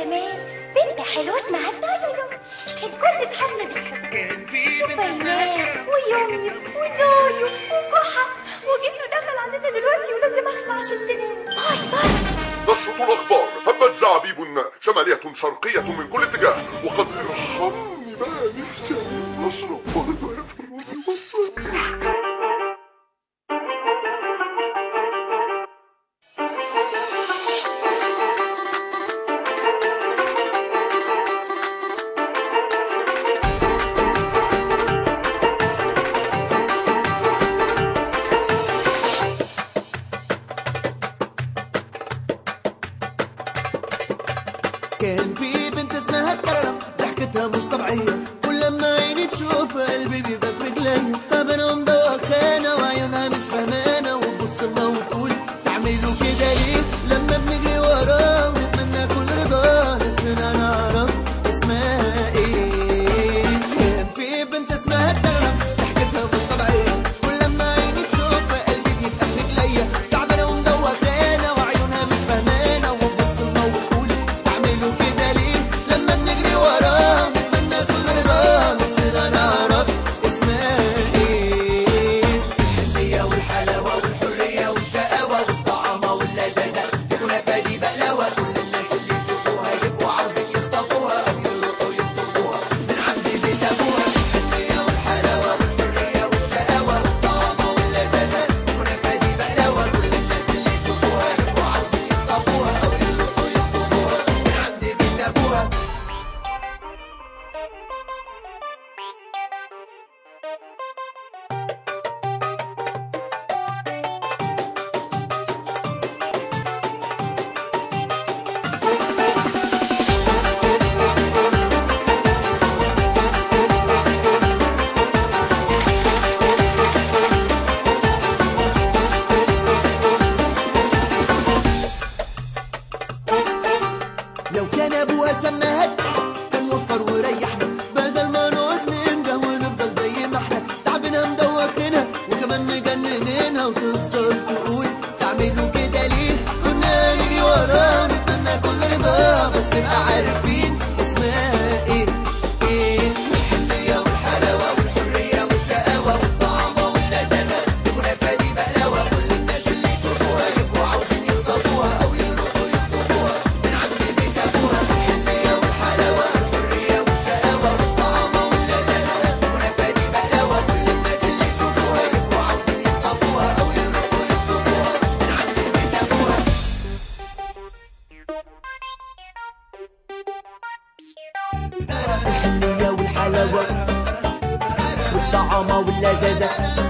زمان بنت حلوة اسمها الدايلو كان كل اصحابنا بيحبوها سوبرمان ويوميو وزويو وكحة وجبنه دخل علينا دلوقتي ولازم اخلع عشان تنام باي باي نشرة الأخبار هبت زعابيب شمالية شرقية من كل اتجاه وقد ارحمني بقى نفسي أشرب وأنا في الراديو كان في بنت اسمها كرم ضحكتها مش طبيعية كل لما عيني تشوف قلبي بيبقى في رجليا طب انا مدوخانة وعيونها مش فهمانة وتبص لنا وتقول تعملوا كده ليه لما بنجري وراه ونتمنى كل رضاه نفسنا نعرف اسمها ايه كان في بنت اسمها كرم ضحكتها مش طبيعية كل لما عيني تشوف قلبي بيبقى في رجليا تعبانة ومدوخانة وعيونها مش فهمانة وتبص لنا وتقول تعملوا كده ليه لما بنجري وراه نتمنى كل رضاه نفسنا نعرف اسمها ايه الحنية والحلاوة والحرية والشقاوة والطعامة واللذاذة تكون فادي بقلاوة كل الناس اللي يشوفوها يبقوا عاوزين يخطفوها أو يروحوا يخطفوها من عند بيت أبوها الحنية والحلاوة والحرية والشقاوة والطعامة واللذاذة تكون فادي بقلاوة كل الناس اللي يشوفوها يبقوا عاوزين يخطفوها أو يروحوا يخطفوها من عند بيت أبوها لو كان ابوها سماها كان وفر وريحنا بدل ما نقعد ننده ونفضل زي ما احنا تعبنا مدوخنا وكمان مجننينها وتفضل تقول تعملوا كده ليه كنا نجري وراه نتمنى كل رضا بس نبقى عارفين اسمها ايه ايه الحنية والحلاوة والحرية والشقاوة والطعامة واللذاذة تكون فادي بقلاوة كل الناس اللي يشوفوها يبقوا عاوزين يخطفوها أو يروحوا يخطفوها من عند بيت أبوها الحنية والحلاوة والحرية والشقاوة والطعامة واللذاذة تكون فادي بقلاوة كل الناس اللي يشوفوها يبقوا عاوزين يخطفوها أو يروحوا يخطفوها من عند بيت أبوها الحنية والحلاوة والطعامة واللذاذة